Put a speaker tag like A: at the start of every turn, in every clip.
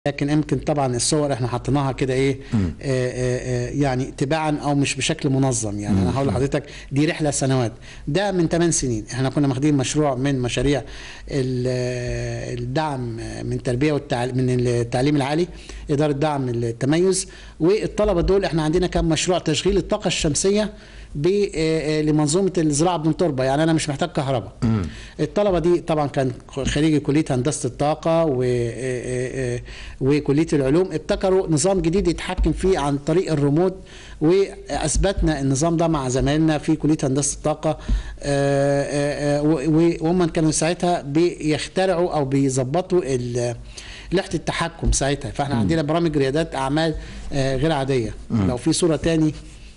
A: لكن يمكن طبعا الصور احنا حطيناها كده ايه آه آه آه يعني تباعا او مش بشكل منظم يعني انا هقول لحضرتك دي رحله سنوات ده من 8 سنين احنا كنا واخدين مشروع من مشاريع ال- آه، الدعم من التربيه والتعليم من التعليم العالي اداره دعم التميز والطلبه دول احنا عندنا كان مشروع تشغيل الطاقه الشمسيه ب- آه، آه، لمنظومه الزراعه بدون تربه يعني انا مش محتاج كهرباء الطلبه دي طبعا كان خريجي كليه هندسه الطاقه و آه، آه، آه، وكليه العلوم ابتكروا نظام جديد يتحكم فيه عن طريق الريموت واثبتنا النظام ده مع زمايلنا في كليه هندسه الطاقه آه، آه، آه، و- وهم كانوا ساعتها بيخترعوا او بيظبطوا ال- لوحه التحكم ساعتها فاحنا عندنا برامج ريادات اعمال آه، غير عاديه لو في صوره تاني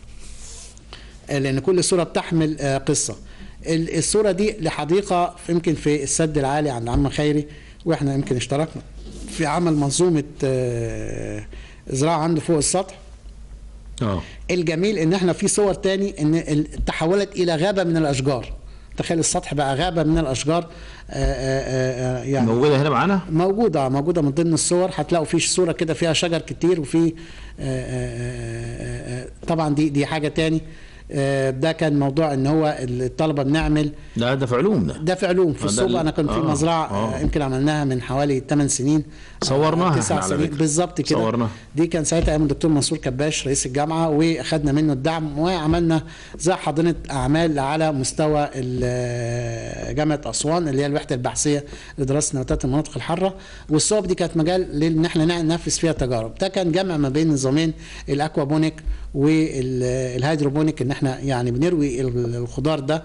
A: لان كل صوره بتحمل آه، قصه ال- الصوره دي لحديقه في- يمكن في السد العالي عند عم خيري واحنا يمكن اشتركنا في عمل منظومه آه، زراعه عنده فوق السطح
B: اه
A: الجميل ان احنا في صور تاني ان ال- تحولت الى غابه من الاشجار تخيل السطح بقى غابه من الاشجار آه، آه، آه، يعني
B: موجوده هنا معانا
A: موجوده موجوده من ضمن الصور هتلاقوا في صوره كده فيها شجر كتير وفي آه، آه، آه، آه، طبعا دي دي حاجه تاني آه، ده كان موضوع ان هو الطلبه بنعمل
B: ده ده في علوم ده
A: ده في علوم في
B: آه، ده
A: الصوبه
B: ال-
A: انا كنت في
B: آه،
A: مزرعه
B: آه.
A: آه. يمكن عملناها من حوالي 8 سنين
B: صورناها
A: آه، تسع
B: إحنا على
A: سنين
B: فكرة.
A: بالظبط كده
B: صورناها.
A: دي كان ساعتها ايام الدكتور منصور كباش رئيس الجامعه واخدنا منه الدعم وعملنا زي حاضنه اعمال على مستوى ال- جامعه اسوان اللي هي الوحده البحثيه لدراسه نباتات المناطق الحاره والصوب دي كانت مجال لان احنا ننفذ فيها تجارب ده كان جمع ما بين نظامين الاكوابونيك والهيدروبونيك ان احنا يعني بنروي الخضار ده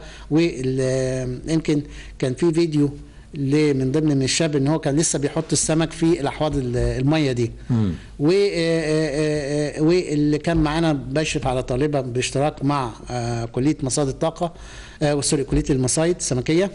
A: ويمكن كان في فيديو ل- من ضمن من الشاب ان هو كان لسه بيحط السمك في الاحواض ال- الميه دي و- آه، آه، آه، واللي كان معانا بشرف على طالبه باشتراك مع آه، كليه مصائد الطاقه آه، سوري كليه المصايد السمكيه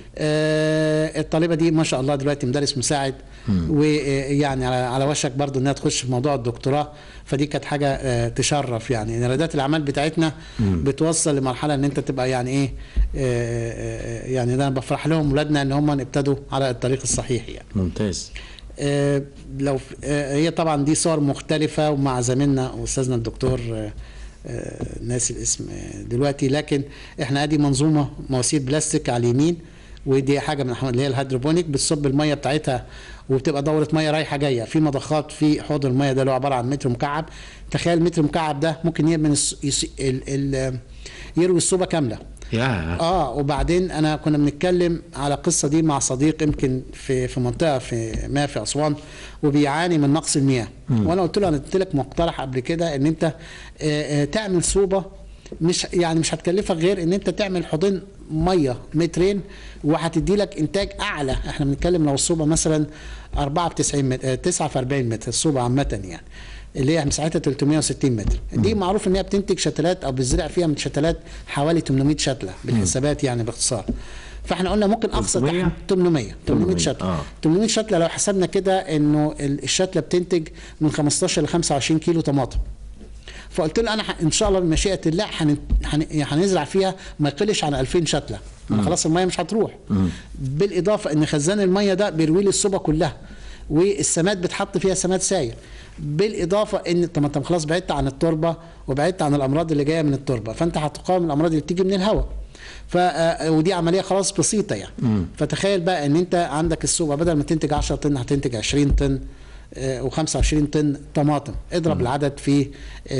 A: آه، الطالبه دي ما شاء الله دلوقتي مدرس مساعد ويعني على على وشك برضو انها تخش في موضوع الدكتوراه فدي كانت حاجه آه، تشرف يعني إن ريادات الاعمال بتاعتنا بتوصل لمرحله ان انت تبقى يعني ايه آه، آه، يعني ده انا بفرح لهم ولادنا ان هم ابتدوا على الطريق الصحيح يعني
B: ممتاز
A: آه، لو آه، هي طبعا دي صور مختلفة ومع زميلنا أستاذنا الدكتور آه، آه، ناسي الاسم آه، دلوقتي لكن احنا ادي منظومة مواسير بلاستيك على اليمين ودي حاجة من الحاجات اللي هي الهيدروبونيك بتصب المية بتاعتها وبتبقى دورة مية رايحة جاية في مضخات في حوض المية ده اللي هو عبارة عن متر مكعب تخيل متر مكعب ده ممكن يعمل الس- يس- ال- ال- يروي الصوبة كاملة
B: يا
A: اه وبعدين انا كنا بنتكلم على القصه دي مع صديق يمكن في في منطقه في ما في اسوان وبيعاني من نقص المياه وانا قلت له انا قلت لك مقترح قبل كده ان انت آه، آه، تعمل صوبه مش يعني مش هتكلفك غير ان انت تعمل حوضين ميه مترين وهتدي لك انتاج اعلى احنا بنتكلم لو الصوبه مثلا 4 ب 90 متر 9 في 40 متر الصوبه عامه يعني اللي هي مساحتها 360 متر دي معروف ان هي بتنتج شتلات او بتزرع فيها من شتلات حوالي 800 شتله بالحسابات يعني باختصار فاحنا قلنا ممكن اقصى
B: 300
A: تحت 800 800
B: 800
A: شتله
B: آه.
A: 800 شتله لو حسبنا كده انه ال- الشتله بتنتج من 15 ل 25 كيلو طماطم فقلت له انا ح- ان شاء الله بمشيئه الله هن- هن- هنزرع فيها ما يقلش عن 2000 شتله أنا خلاص الميه مش هتروح بالاضافه ان خزان الميه ده بيروي لي الصوبه كلها والسماد بتحط فيها سماد سايل بالاضافه ان طب ما انت خلاص بعدت عن التربه وبعدت عن الامراض اللي جايه من التربه فانت هتقاوم الامراض اللي بتيجي من الهواء ف آه، ودي عمليه خلاص بسيطه يعني فتخيل بقى ان انت عندك الصوبه بدل ما تنتج 10 طن هتنتج 20 طن و25 طن طماطم اضرب العدد في ال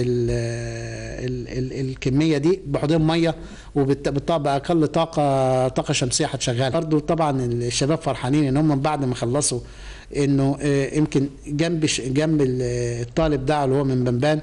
A: ال ال الكميه دي بحوضين ميه وبالطبع باقل طاقه طاقه شمسيه هتشغلها برضه طبعا الشباب فرحانين ان هم من بعد ما خلصوا انه آه، يمكن جنب ش- جنب ال- الطالب ده اللي هو من بنبان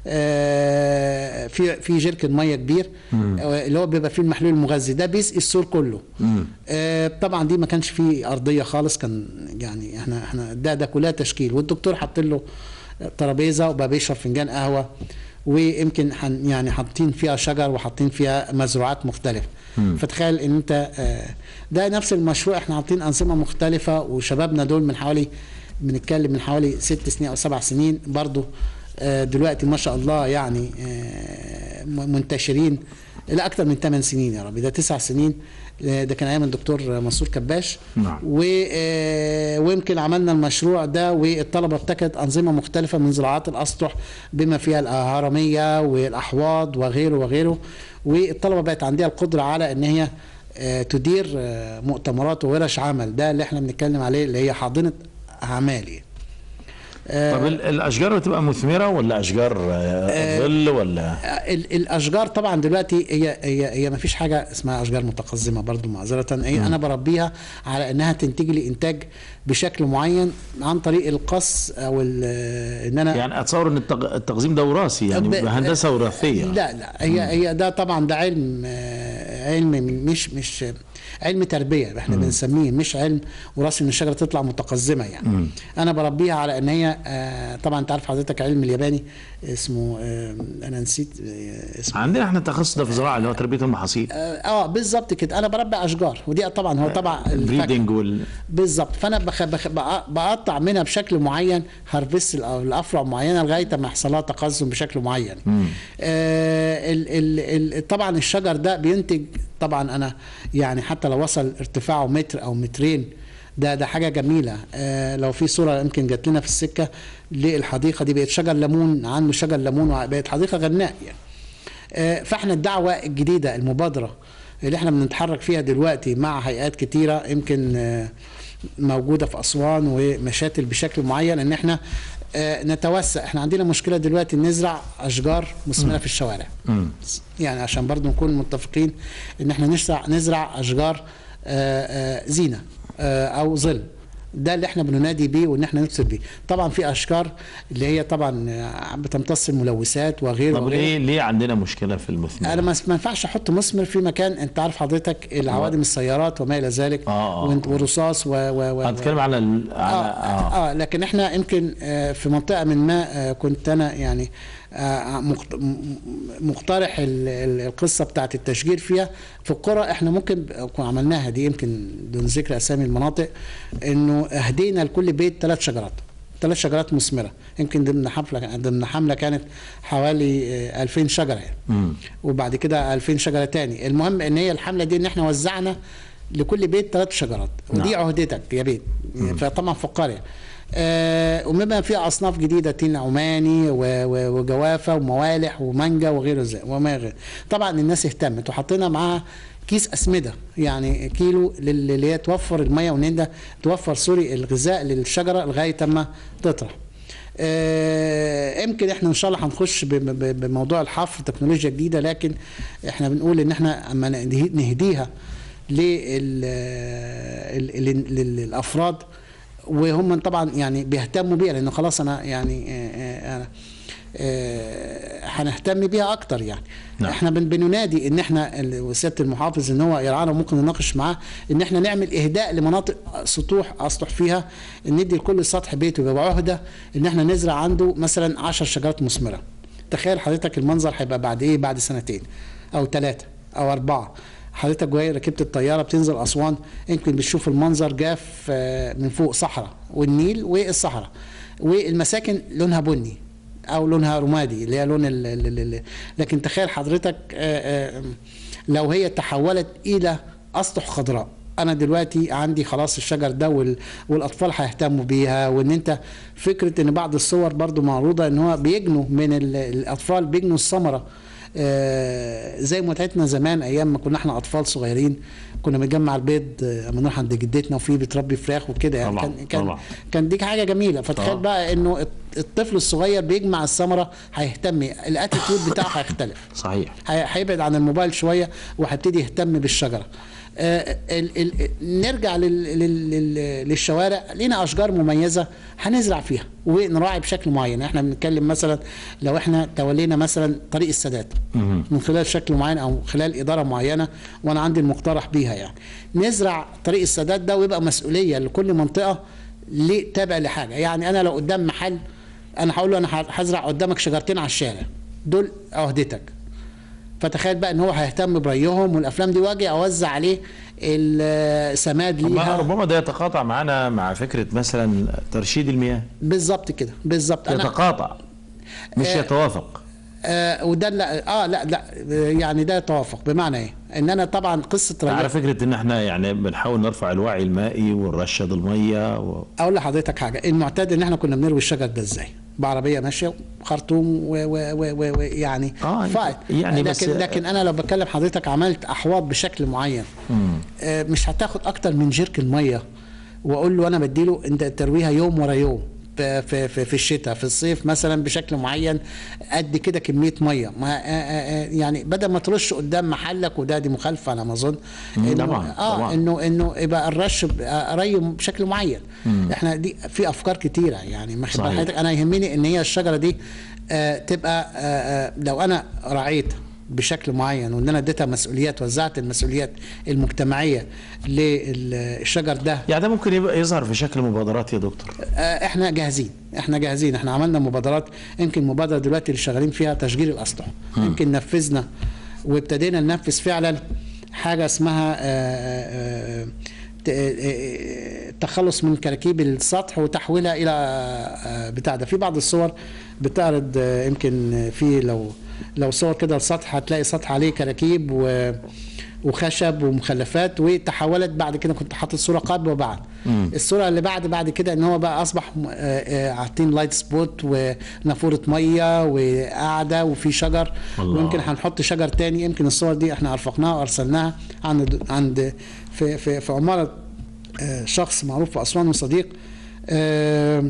A: آه، في في جيركن ميه كبير آه، اللي هو بيبقى فيه المحلول المغذي ده بيسقي السور كله آه، طبعا دي ما كانش فيه ارضيه خالص كان يعني احنا احنا ده ده كلها تشكيل والدكتور حط له ترابيزه وبقى بيشرب فنجان قهوه ويمكن حن يعني حاطين فيها شجر وحاطين فيها مزروعات مختلفه فتخيل ان انت آه، ده نفس المشروع احنا حاطين انظمه مختلفه وشبابنا دول من حوالي بنتكلم من حوالي ست سنين او سبع سنين برضو آه، دلوقتي ما شاء الله يعني آه، م- منتشرين لا اكتر من 8 سنين يا رب ده 9 سنين آه، ده كان ايام الدكتور منصور كباش
B: نعم.
A: و آه، ويمكن عملنا المشروع ده والطلبه ابتكرت انظمه مختلفه من زراعات الاسطح بما فيها الهرميه والاحواض وغيره وغيره والطلبه بقت عندها القدره على ان هي آه، تدير آه، مؤتمرات وورش عمل ده اللي احنا بنتكلم عليه اللي هي حاضنه اعمال يعني.
B: طب ال- الاشجار بتبقى مثمره ولا اشجار آه، ظل ولا
A: ال- الاشجار طبعا دلوقتي هي هي هي ما فيش حاجه اسمها اشجار متقزمه برضو معذره هي انا بربيها على انها تنتج لي انتاج بشكل معين عن طريق القص او ال- ان انا
B: يعني اتصور ان التق- التقزيم ده وراثي يعني
A: ب-
B: هندسه وراثيه
A: لا لا هي هي ده طبعا ده علم آه، علم من- مش مش علم تربيه احنا بنسميه مش علم وراثي ان الشجره تطلع متقزمه يعني انا بربيها على ان هي آه، طبعا انت عارف حضرتك علم الياباني اسمه آه، انا نسيت آه، اسمه
B: عندنا احنا التخصص ده في الزراعه اللي هو تربيه المحاصيل
A: اه آه، بالظبط كده انا بربي اشجار ودي طبعا هو طبعا الفاكهة.
B: بريدنج وال
A: بالظبط فانا بخ بخ بق- بقطع منها بشكل معين هرفس الافرع معينه لغايه ما يحصل لها تقزم بشكل معين آه ال ال ال طبعا الشجر ده بينتج طبعا انا يعني حتى لو وصل ارتفاعه متر او مترين ده ده حاجه جميله آه لو في صوره يمكن جات لنا في السكه للحديقه دي بقت شجر ليمون عنده شجر ليمون وبقت حديقه غناء يعني آه، فاحنا الدعوه الجديده المبادره اللي احنا بنتحرك فيها دلوقتي مع هيئات كتيره يمكن آه، موجوده في اسوان ومشاتل بشكل معين ان احنا آه، نتوسع احنا عندنا مشكله دلوقتي نزرع اشجار مثمره في الشوارع يعني عشان برضو نكون متفقين ان احنا نزرع نزرع اشجار آه، آه، زينه آه، او ظل ده اللي احنا بننادي بيه وان احنا نكسب بيه طبعا في اشجار اللي هي طبعا آه، بتمتص الملوثات وغيره
B: طب
A: وغيره.
B: ليه ليه عندنا مشكله في المثمر؟
A: انا ما ما ينفعش احط مثمر في مكان انت عارف حضرتك العوادم السيارات وما الى ذلك
B: آه، آه.
A: وانت- والرصاص و و و
B: هنتكلم على ال...
A: آه,
B: على اه
A: اه لكن احنا يمكن آه في منطقه من ما آه كنت انا يعني آه مقت- م- مقترح ال- ال- القصه بتاعت التشجير فيها في القرى احنا ممكن كنا عملناها دي يمكن دون ذكر اسامي المناطق انه هدينا لكل بيت ثلاث شجرات ثلاث شجرات مثمره يمكن ضمن حفله ضمن حمله كانت حوالي آه 2000 شجره يعني
B: مم.
A: وبعد كده 2000 شجره تاني المهم ان هي الحمله دي ان احنا وزعنا لكل بيت ثلاث شجرات ودي
B: نعم.
A: عهدتك يا بيت فطبعا في القريه آه ومما فيها اصناف جديده تين عماني و- و- وجوافه وموالح ومانجا وغيره زي وما غير طبعا الناس اهتمت وحطينا معاها كيس اسمده يعني كيلو لل- اللي هي توفر الميه وان انت توفر سوري الغذاء للشجره لغايه ما تطرح آه، يمكن احنا ان شاء الله هنخش ب- ب- بموضوع الحفر تكنولوجيا جديده لكن احنا بنقول ان احنا اما نهدي- نهديها لل- ال- ال- لل- للافراد وهم طبعا يعني بيهتموا بيها لانه خلاص انا يعني آه، آه، انا آه، هنهتم بيها اكتر يعني
B: نعم.
A: احنا بن- بننادي ان احنا ال- وسياده المحافظ ان هو يرعانا وممكن نناقش معاه ان احنا نعمل اهداء لمناطق سطوح اسطح فيها ندي لكل سطح بيت ويبقى عهده ان احنا نزرع عنده مثلا 10 شجرات مثمره تخيل حضرتك المنظر هيبقى بعد ايه بعد سنتين او ثلاثه او اربعه حضرتك جاي ركبت الطياره بتنزل اسوان يمكن بتشوف المنظر جاف آه، من فوق صحراء والنيل والصحراء والمساكن لونها بني او لونها رمادي اللي هي لون ال ال ال لكن تخيل حضرتك آه، آه، لو هي تحولت الى اسطح خضراء انا دلوقتي عندي خلاص الشجر ده وال- والاطفال هيهتموا بيها وان انت فكره ان بعض الصور برضو معروضه ان هو بيجنوا من ال- الاطفال بيجنوا الثمره آه، زي متعتنا زمان ايام ما كنا احنا اطفال صغيرين كنا بنجمع البيض آه، اما نروح عند جدتنا وفي بتربي فراخ وكده يعني
B: طبعاً،
A: كان كان
B: طبعاً.
A: كان دي حاجه جميله فتخيل
B: آه.
A: بقى انه الط- الطفل الصغير بيجمع الثمره هيهتم الاتيتيود بتاعه هيختلف
B: صحيح
A: هي- هيبعد عن الموبايل شويه وهيبتدي يهتم بالشجره آه، ال ال نرجع لل لل لل للشوارع لينا اشجار مميزه هنزرع فيها ونراعي بشكل معين احنا بنتكلم مثلا لو احنا تولينا مثلا طريق السادات من خلال شكل معين او خلال اداره معينه وانا عندي المقترح بيها يعني نزرع طريق السادات ده ويبقى مسؤوليه لكل منطقه ليه تابع لحاجه يعني انا لو قدام محل انا هقول له انا هزرع قدامك شجرتين على الشارع دول عهدتك فتخيل بقى ان هو هيهتم بريهم والافلام دي واجي اوزع عليه السماد
B: طب ما
A: ليها
B: ربما ده يتقاطع معنا مع فكره مثلا ترشيد المياه
A: بالظبط كده بالظبط انا
B: يتقاطع مش
A: آه،
B: يتوافق
A: آه وده لا اه لا لا آه، يعني ده توافق بمعنى ايه؟ ان انا طبعا قصه
B: على
A: ريان
B: فكره ان احنا يعني بنحاول نرفع الوعي المائي ونرشد الميه و...
A: اقول لحضرتك حاجه المعتاد ان احنا كنا بنروي الشجر ده ازاي؟ بعربيه ماشيه خرطوم ويعني
B: آه،
A: فايت
B: يعني بس-
A: لكن لكن انا لو بتكلم حضرتك عملت احواض بشكل معين آه، مش هتاخد اكتر من جيركن ميه واقول له انا بديله انت ترويها يوم ورا يوم في في في, في الشتاء في الصيف مثلا بشكل معين قد كده كميه ميه ما آه، آه، آه، يعني بدل ما ترش قدام محلك وده دي مخالفه على ما اظن
B: مم،
A: إنه-
B: طبعاً،
A: اه
B: طبعاً.
A: انه انه يبقى الرش ب- آه، ري بشكل معين احنا دي في افكار كتيره يعني ما
B: صحيح.
A: حضرتك انا يهمني ان هي الشجره دي آه تبقى آه آه لو انا رعيتها بشكل معين وان انا اديتها مسؤوليات وزعت المسؤوليات المجتمعيه للشجر ده
B: يعني ده ممكن يبقى يظهر في شكل مبادرات يا دكتور
A: آه، احنا جاهزين احنا جاهزين احنا عملنا مبادرات يمكن مبادره دلوقتي اللي شغالين فيها تشجير الاسطح يمكن نفذنا وابتدينا ننفذ فعلا حاجه اسمها آه، آه، ت- آه، آه، التخلص من كراكيب السطح وتحويلها الى آه، بتاع ده في بعض الصور بتعرض آه، يمكن في لو لو صور كده السطح هتلاقي سطح عليه كراكيب و وخشب ومخلفات وتحولت بعد كده كنت حاطط صوره قبل وبعد الصوره اللي بعد بعد كده ان هو بقى اصبح م- آه، آه، حاطين لايت سبوت ونافوره ميه وقاعده وفي شجر
B: الله.
A: ويمكن هنحط شجر تاني يمكن الصور دي احنا ارفقناها وارسلناها عند عند في في, في عماره آه، شخص معروف في اسوان وصديق آه،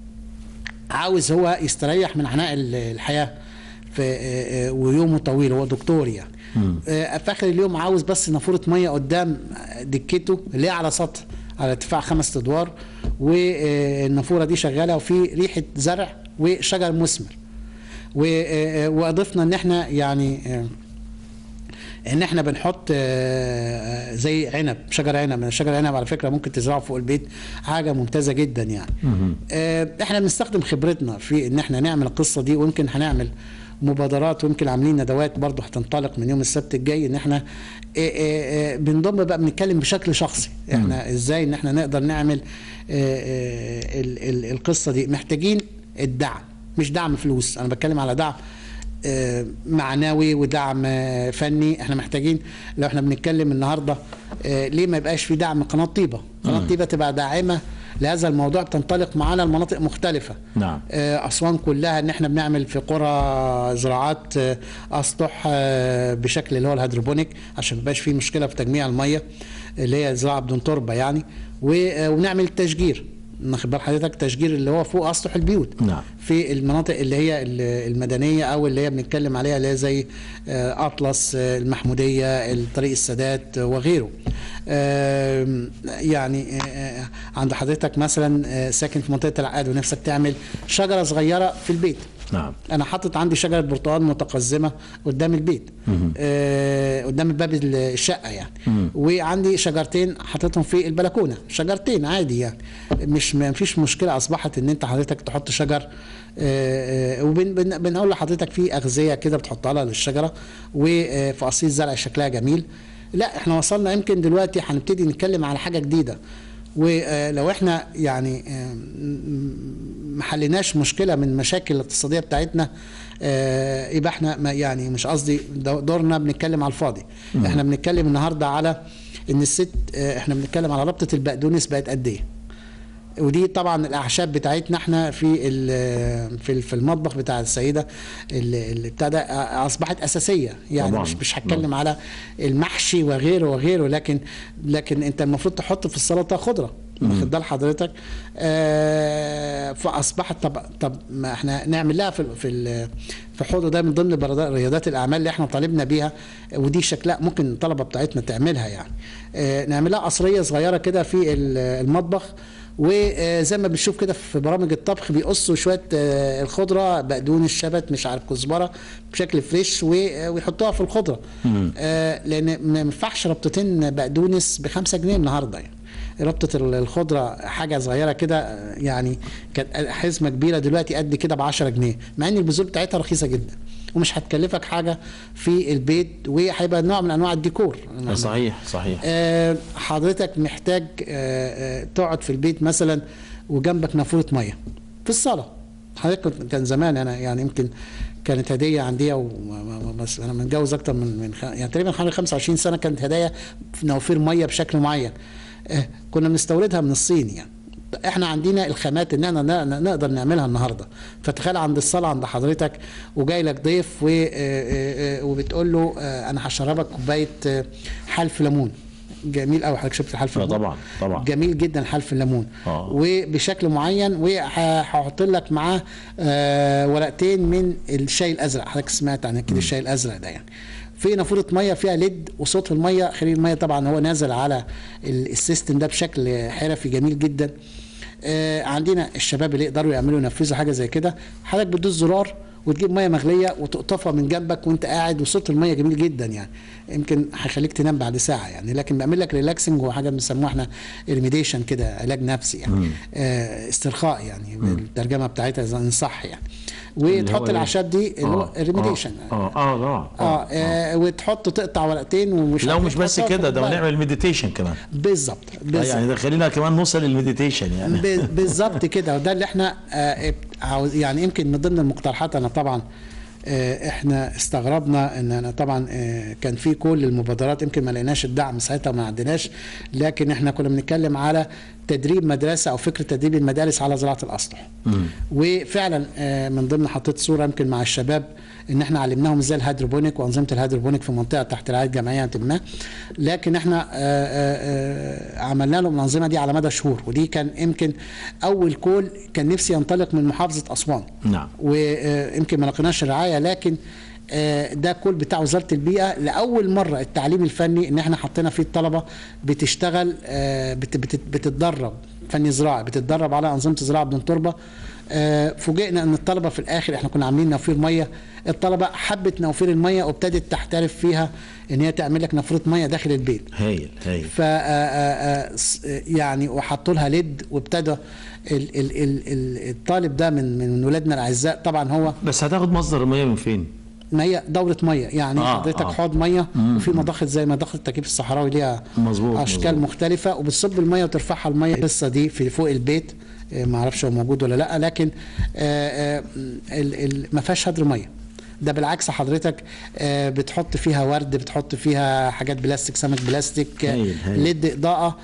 A: عاوز هو يستريح من عناء ال- الحياه في آه، آه، ويومه طويل هو دكتور يعني آه، في اخر اليوم عاوز بس نافوره ميه قدام دكته اللي هي على سطح على ارتفاع خمس ادوار والنافوره دي شغاله وفي ريحه زرع وشجر مثمر و- آه، آه، واضفنا ان احنا يعني آه، ان احنا بنحط آه، آه، زي عنب شجر عنب شجر عنب على فكره ممكن تزرعه فوق البيت حاجه ممتازه جدا يعني آه، احنا بنستخدم خبرتنا في ان احنا نعمل القصه دي ويمكن هنعمل مبادرات ويمكن عاملين ندوات برضو هتنطلق من يوم السبت الجاي ان احنا آه، آه، آه، بنضم بقى بنتكلم بشكل شخصي احنا ازاي ان احنا نقدر نعمل آه، آه، ال- ال- القصه دي محتاجين الدعم مش دعم فلوس انا بتكلم على دعم آه، معنوي ودعم آه، فني احنا محتاجين لو احنا بنتكلم النهارده آه، ليه ما يبقاش في دعم قناه طيبه قناه طيبه تبقى داعمه لهذا الموضوع بتنطلق معانا لمناطق مختلفه
B: نعم.
A: آه، اسوان كلها ان احنا بنعمل في قرى زراعات آه، اسطح آه، بشكل اللي هو الهيدروبونيك عشان ما يبقاش في مشكله في تجميع الميه اللي هي زراعه بدون تربه يعني و- آه، ونعمل تشجير ناخد بال حضرتك تشجير اللي هو فوق اسطح البيوت
B: نعم.
A: في المناطق اللي هي ال- المدنيه او اللي هي بنتكلم عليها اللي هي زي آه، اطلس آه، المحموديه طريق السادات آه، وغيره آم، يعني آه، عند حضرتك مثلا آه، ساكن في منطقه العقاد ونفسك تعمل شجره صغيره في البيت
B: نعم
A: انا حاطط عندي شجره برتقال متقزمه قدام البيت آه قدام باب الشقه يعني وعندي شجرتين حاططهم في البلكونه شجرتين عادي يعني مش ما فيش مشكله اصبحت ان انت حضرتك تحط شجر وبنقول لحضرتك في اغذيه كده بتحطها لها للشجره وفي قصيص زرع شكلها جميل لا احنا وصلنا يمكن دلوقتي هنبتدي نتكلم على حاجه جديده ولو احنا يعني آه، ما حليناش مشكله من المشاكل الاقتصاديه بتاعتنا آه، يبقى احنا ما يعني مش قصدي دو- دورنا بنتكلم على الفاضي احنا بنتكلم النهارده على ان الست آه، احنا بنتكلم على ربطه البقدونس بقت قد ايه ودي طبعا الاعشاب بتاعتنا احنا في ال- في ال- في المطبخ بتاع السيده اللي اللي بتاع ده اصبحت اساسيه يعني
B: طبعاً.
A: مش مش هتكلم على المحشي وغيره وغيره لكن لكن انت المفروض تحط في السلطه خضره واخد بال حضرتك آه فاصبحت طب طب ما احنا نعمل لها في ال- في ال- في حوضه ده من ضمن بردا- رياضات الاعمال اللي احنا طالبنا بيها ودي شكلها ممكن الطلبه بتاعتنا تعملها يعني آه نعملها قصريه صغيره كده في ال- المطبخ وزي ما بنشوف كده في برامج الطبخ بيقصوا شويه آه، الخضره بقدونس شبت مش عارف كزبره بشكل فريش و- ويحطوها في الخضره آه، لان ما ينفعش ربطتين بقدونس ب 5 جنيه النهارده يعني ربطه ال- الخضره حاجه صغيره كده آه، يعني كانت حزمه كبيره دلوقتي قد كده ب 10 جنيه مع ان البذور بتاعتها رخيصه جدا ومش هتكلفك حاجه في البيت وهيبقى نوع من انواع الديكور
B: صحيح صحيح
A: آه، حضرتك محتاج آه، آه، تقعد في البيت مثلا وجنبك نافوره ميه في الصاله حضرتك كنت- كان زمان انا يعني يمكن كانت هديه عندي و- و- و- بس انا متجوز اكتر من من خ... يعني تقريبا حوالي 25 سنه كانت هدايا في نوافير ميه بشكل معين آه، كنا بنستوردها من الصين يعني احنا عندنا الخامات ان احنا ن- ن- نقدر نعملها النهارده فتخيل عند الصلاه عند حضرتك وجاي لك ضيف و- آه، آه، آه، وبتقول له آه، انا هشربك كوبايه آه، حلف ليمون جميل قوي حضرتك شفت حلف
B: آه،
A: الليمون
B: طبعا طبعا
A: جميل جدا حلف الليمون
B: آه.
A: وبشكل معين وهحط لك معاه آه، ورقتين من الشاي الازرق حضرتك سمعت عن كده الشاي الازرق ده يعني في نافوره ميه فيها ليد وصوت الميه خليل الميه طبعا هو نازل على ال- السيستم ده بشكل حرفي جميل جدا آه، عندنا الشباب اللي يقدروا يعملوا ينفذوا حاجه زي كده حضرتك بتدوس زرار وتجيب ميه مغليه وتقطفها من جنبك وانت قاعد وصوت الميه جميل جدا يعني يمكن هيخليك تنام بعد ساعه يعني لكن بيعمل لك ريلاكسنج وحاجه بنسموها احنا ريميديشن كده علاج نفسي يعني آه استرخاء يعني الترجمه بتاعتها اذا ان صح يعني
B: اللي هو
A: وتحط
B: إيه؟
A: الاعشاب دي اللي هو
B: آه،
A: الريميديشن
B: اه اه اه
A: اه, آه وتحط تقطع ورقتين ومش
B: لو
A: عارف
B: مش بس
A: تحطها في
B: كده ده
A: كوباية.
B: بنعمل مديتيشن كمان
A: بالظبط
B: آه،
A: بالظبط
B: يعني ده خلينا كمان نوصل للمديتيشن يعني
A: ب- بالظبط كده وده اللي احنا آه، عاوز يعني يمكن من ضمن المقترحات انا طبعا آه، احنا استغربنا ان انا طبعا آه، كان في كل المبادرات يمكن ما لقيناش الدعم ساعتها ما عندناش لكن احنا كنا بنتكلم على تدريب مدرسه او فكره تدريب المدارس على زراعه الاسطح وفعلا آه، من ضمن حطيت صوره يمكن مع الشباب ان احنا علمناهم ازاي الهيدروبونيك وانظمه الهيدروبونيك في منطقه تحت رعايه جمعيه ما لكن احنا آه، آه، آه، عملنا لهم الانظمه دي على مدى شهور ودي كان يمكن اول كول كان نفسي ينطلق من محافظه اسوان
B: نعم
A: ويمكن ما لقيناش رعايه لكن آه، ده كل بتاع وزاره البيئه لاول مره التعليم الفني ان احنا حطينا فيه الطلبه بتشتغل آه، بت- بت- بتتدرب فني زراعي بتتدرب على انظمه الزراعه بدون تربه آه، فوجئنا ان الطلبه في الاخر احنا كنا عاملين نوافير ميه الطلبه حبت نوافير الميه وابتدت تحترف فيها ان هي تعمل لك نافوره ميه داخل البيت
B: هايل هايل
A: ف آه، آه، آه، س- آه، يعني وحطوا لها ليد وابتدى ال- ال- ال- ال- الطالب ده من من ولادنا الاعزاء طبعا هو
B: بس هتاخد مصدر الميه من فين؟
A: ميه دوره ميه يعني
B: آه،
A: آه حضرتك
B: آه.
A: حوض ميه وفي مضخه زي مضخه التكييف الصحراوي ليها
B: مظبوط،
A: اشكال
B: مظبوط.
A: مختلفه وبتصب الميه وترفعها الميه القصه دي في فوق البيت آه، ما اعرفش هو موجود ولا لا لكن آه، آه، ال- ال- ما فيهاش هدر ميه ده بالعكس حضرتك آه، بتحط فيها ورد بتحط فيها حاجات بلاستيك سمك بلاستيك آه،
B: هايل، هايل.
A: ليد اضاءه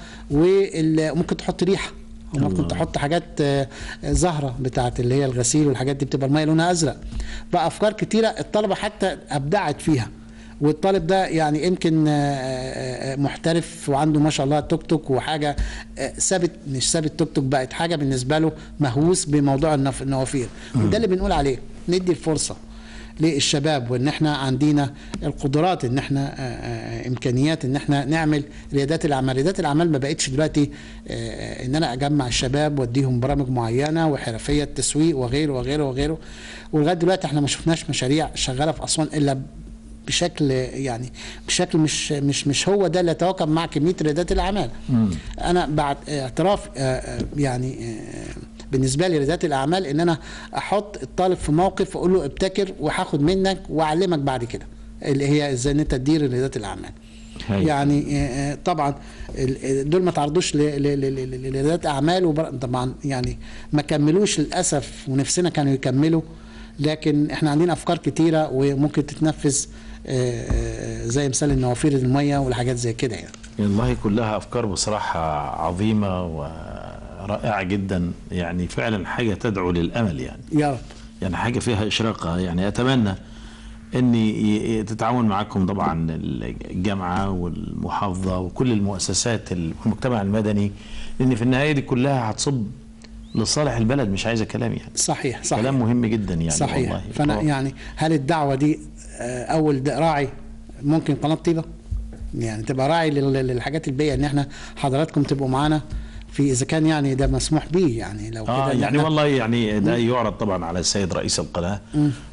A: وممكن تحط ريحه وممكن تحط حاجات آه، زهره بتاعت اللي هي الغسيل والحاجات دي بتبقى الميه لونها ازرق بقى افكار كتيره الطلبه حتى ابدعت فيها والطالب ده يعني يمكن آه، آه، آه، محترف وعنده ما شاء الله توك توك وحاجه آه، ثابت مش ثابت توك توك بقت حاجه بالنسبه له مهووس بموضوع النف- النوافير وده اللي بنقول عليه ندي الفرصه للشباب وان احنا عندنا القدرات ان احنا آه، آه، امكانيات ان احنا نعمل ريادات الاعمال ريادات الاعمال ما بقتش دلوقتي آه، ان انا اجمع الشباب واديهم برامج معينه وحرفيه تسويق وغيره وغيره وغيره ولغايه دلوقتي احنا ما شفناش مشاريع شغاله في اسوان الا بشكل يعني بشكل مش مش مش هو ده اللي يتواكب مع كميه ريادات الاعمال انا بعد اعتراف آه، آه، يعني آه، بالنسبه لي ريادات الاعمال ان انا احط الطالب في موقف واقول له ابتكر وهاخد منك واعلمك بعد كده اللي هي ازاي ان انت تدير ريادات الاعمال
B: هايل.
A: يعني آه، آه، طبعا ال- دول ما تعرضوش ل- ل- ل- ل- لريادات اعمال وبر- طبعا يعني ما كملوش للاسف ونفسنا كانوا يكملوا لكن احنا عندنا افكار كتيره وممكن تتنفذ آه، آه، زي مثال النوافير الميه والحاجات زي كده يعني
B: والله كلها افكار بصراحه عظيمه ورائعه جدا يعني فعلا حاجه تدعو للامل يعني
A: يا رب
B: يعني حاجه فيها اشراقه يعني اتمنى ان ي- ي- تتعاون معكم طبعا الجامعه والمحافظه وكل المؤسسات المجتمع المدني لان في النهايه دي كلها هتصب لصالح البلد مش عايزه كلام يعني
A: صحيح صحيح
B: كلام مهم جدا يعني
A: صحيح
B: والله
A: فانا
B: آه.
A: يعني هل الدعوه دي آه، اول د- راعي ممكن قناه طيبه يعني تبقى راعي لل- للحاجات البيئه ان احنا حضراتكم تبقوا معانا في اذا كان يعني ده مسموح به يعني لو كده
B: اه
A: إن
B: يعني
A: إحنا-
B: والله يعني ده يعرض طبعا على السيد رئيس القناه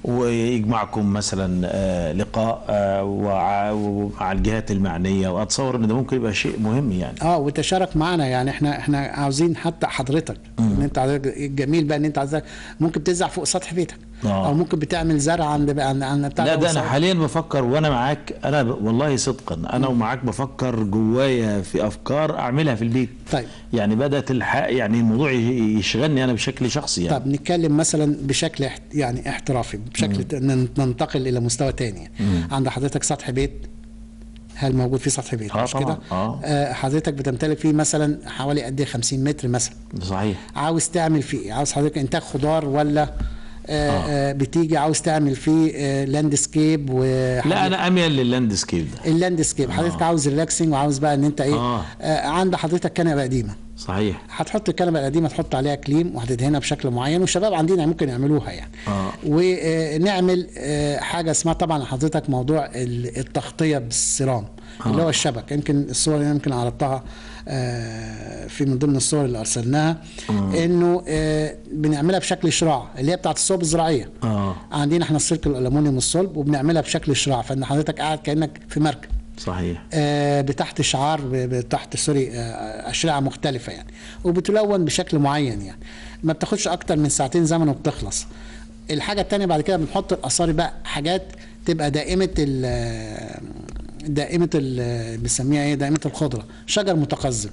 B: ويجمعكم مثلا آه لقاء آه وع- ومع الجهات المعنيه واتصور ان ده ممكن يبقى شيء مهم يعني
A: اه وتشارك معنا يعني احنا احنا عاوزين حتى حضرتك ان انت حضرتك الجميل بقى ان انت عايز ممكن تزرع فوق سطح بيتك
B: آه.
A: او ممكن بتعمل زرع عند عند, عند بتاع
B: لا ده انا
A: الوسائل.
B: حاليا بفكر وانا معاك انا ب... والله صدقا انا ومعاك بفكر جوايا في افكار اعملها في البيت
A: طيب
B: يعني بدات الح... يعني الموضوع ي- يشغلني انا بشكل شخصي يعني
A: طب نتكلم مثلا بشكل احت... يعني احترافي بشكل ت- نن- ننتقل الى مستوى تاني عند حضرتك سطح بيت هل موجود فيه سطح بيت
B: آه
A: مش
B: طبعاً،
A: كده
B: آه.
A: آه حضرتك بتمتلك فيه مثلا حوالي قد ايه 50 متر مثلا
B: صحيح
A: عاوز تعمل فيه إيه؟ عاوز حضرتك انتاج خضار ولا آه آه. بتيجي عاوز تعمل فيه آه لاندسكيب و
B: لا انا اميل لللاندسكيب ده
A: اللاندسكيب حضرتك عاوز ريلاكسنج وعاوز بقى ان انت ايه
B: آه.
A: آه عند حضرتك كنبه قديمه
B: صحيح
A: هتحط الكنبه القديمه تحط عليها كليم وهتدهنها بشكل معين والشباب عندنا ممكن يعملوها يعني
B: آه.
A: ونعمل آه، حاجه اسمها طبعا حضرتك موضوع ال- التغطيه بالسيرام اللي هو الشبك يمكن الصور اللي يمكن عرضتها آه، في من ضمن الصور اللي ارسلناها انه آه، بنعملها بشكل شراع اللي هي بتاعت الصوب الزراعيه
B: اه
A: عندنا احنا السلك الالومنيوم الصلب وبنعملها بشكل شراع فان حضرتك قاعد كانك في مركب
B: صحيح
A: آه، بتحت شعار ب- ب- تحت سوري آه، اشرعه مختلفه يعني وبتلون بشكل معين يعني ما بتاخدش اكتر من ساعتين زمن وبتخلص الحاجه التانية بعد كده بنحط الاثار بقى حاجات تبقى دائمه ال دائمه ال بنسميها ايه دائمه الخضره شجر متقزم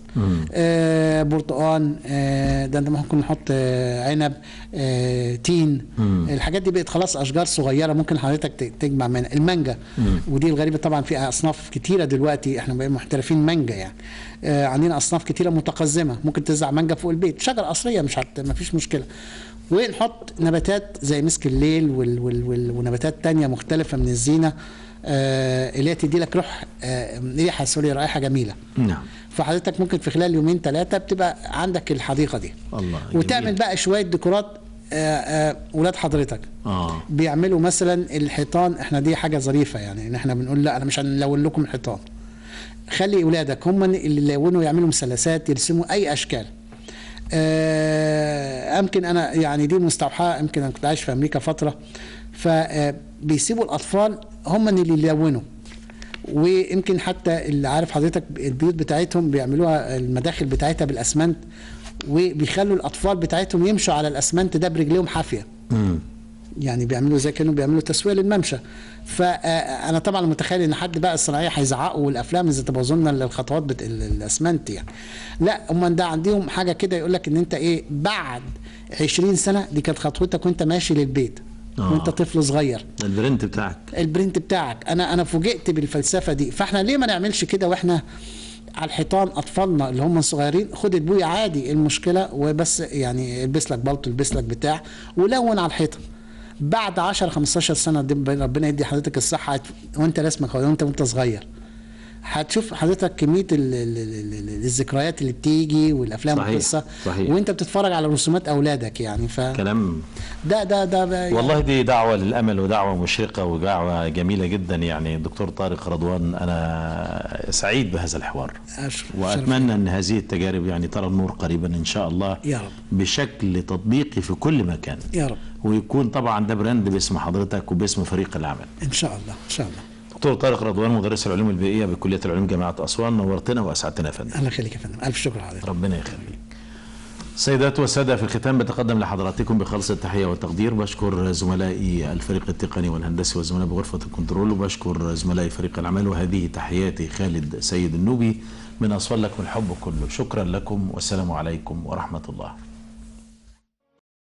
A: آه برتقان آه ده انت ممكن نحط آه عنب آه تين الحاجات دي بقت خلاص اشجار صغيره ممكن حضرتك ت- تجمع منها المانجا ودي الغريبه طبعا في اصناف كتيره دلوقتي احنا بقينا محترفين مانجا يعني آه عندنا اصناف كتيره متقزمه ممكن تزرع مانجا فوق البيت شجر اصليه مش هت... ما فيش مشكله ونحط نباتات زي مسك الليل وال... وال... وال... ونباتات تانية مختلفه من الزينه آه اللي هي تدي لك روح آه ريحه سوري رائحه جميله
B: نعم
A: فحضرتك ممكن في خلال يومين ثلاثه بتبقى عندك الحديقه دي
B: الله
A: وتعمل
B: جميل.
A: بقى شويه ديكورات آه، آه، ولاد حضرتك
B: اه
A: بيعملوا مثلا الحيطان احنا دي حاجه ظريفه يعني ان احنا بنقول لا انا مش هنلون لكم الحيطان خلي اولادك هم اللي يلونوا يعملوا مثلثات يرسموا اي اشكال آه، يمكن انا يعني دي مستوحاه يمكن انا كنت عايش في امريكا فتره فبيسيبوا الاطفال هم اللي يلونوا ويمكن حتى اللي عارف حضرتك البيوت بتاعتهم بيعملوها المداخل بتاعتها بالاسمنت وبيخلوا الاطفال بتاعتهم يمشوا على الاسمنت ده برجليهم حافيه
B: امم
A: يعني بيعملوا زي كانوا بيعملوا تسويه للممشى فانا طبعا متخيل ان حد بقى الصناعيه هيزعقوا والافلام اذا تبوظوا لنا الخطوات بت... ال- الاسمنت يعني لا هم ده عندهم حاجه كده يقول لك ان انت ايه بعد 20 سنه دي كانت خطوتك وانت ماشي للبيت
B: آه.
A: وانت طفل صغير
B: البرنت بتاعك
A: البرنت بتاعك انا انا فوجئت بالفلسفه دي فاحنا ليه ما نعملش كده واحنا على الحيطان اطفالنا اللي هم صغيرين خد البوي عادي إيه المشكله وبس يعني البس لك بلطو البس لك بتاع ولون على الحيطه بعد 10 15 سنه دي ربنا يدي حضرتك الصحه وانت رسمك وانت وانت صغير هتشوف حضرتك كميه ال ال ال ال الذكريات اللي بتيجي والافلام
B: صحيح،
A: والقصه
B: صحيح.
A: وانت بتتفرج على رسومات اولادك يعني ف
B: كلام
A: ده ده ده يعني
B: والله دي دعوة للأمل ودعوة مشرقة ودعوة جميلة جدا يعني دكتور طارق رضوان أنا سعيد بهذا الحوار
A: أشرف-
B: وأتمنى أن هذه التجارب يعني ترى النور قريبا إن شاء الله
A: يا رب.
B: بشكل تطبيقي في كل مكان
A: يا رب
B: ويكون طبعا ده براند باسم حضرتك وباسم فريق العمل
A: ان شاء الله ان شاء الله
B: دكتور طارق رضوان مدرس العلوم البيئية بكلية العلوم جامعة أسوان نورتنا وأسعدتنا يا فندم
A: الله يخليك يا فندم الف شكر حضرتك
B: ربنا يخليك سيدات والسادة في الختام بتقدم لحضراتكم بخالص التحية والتقدير بشكر زملائي الفريق التقني والهندسي والزملاء بغرفة الكنترول وبشكر زملائي فريق العمل وهذه تحياتي خالد سيد النوبي من أسوان لكم الحب كله شكرا لكم والسلام عليكم ورحمة الله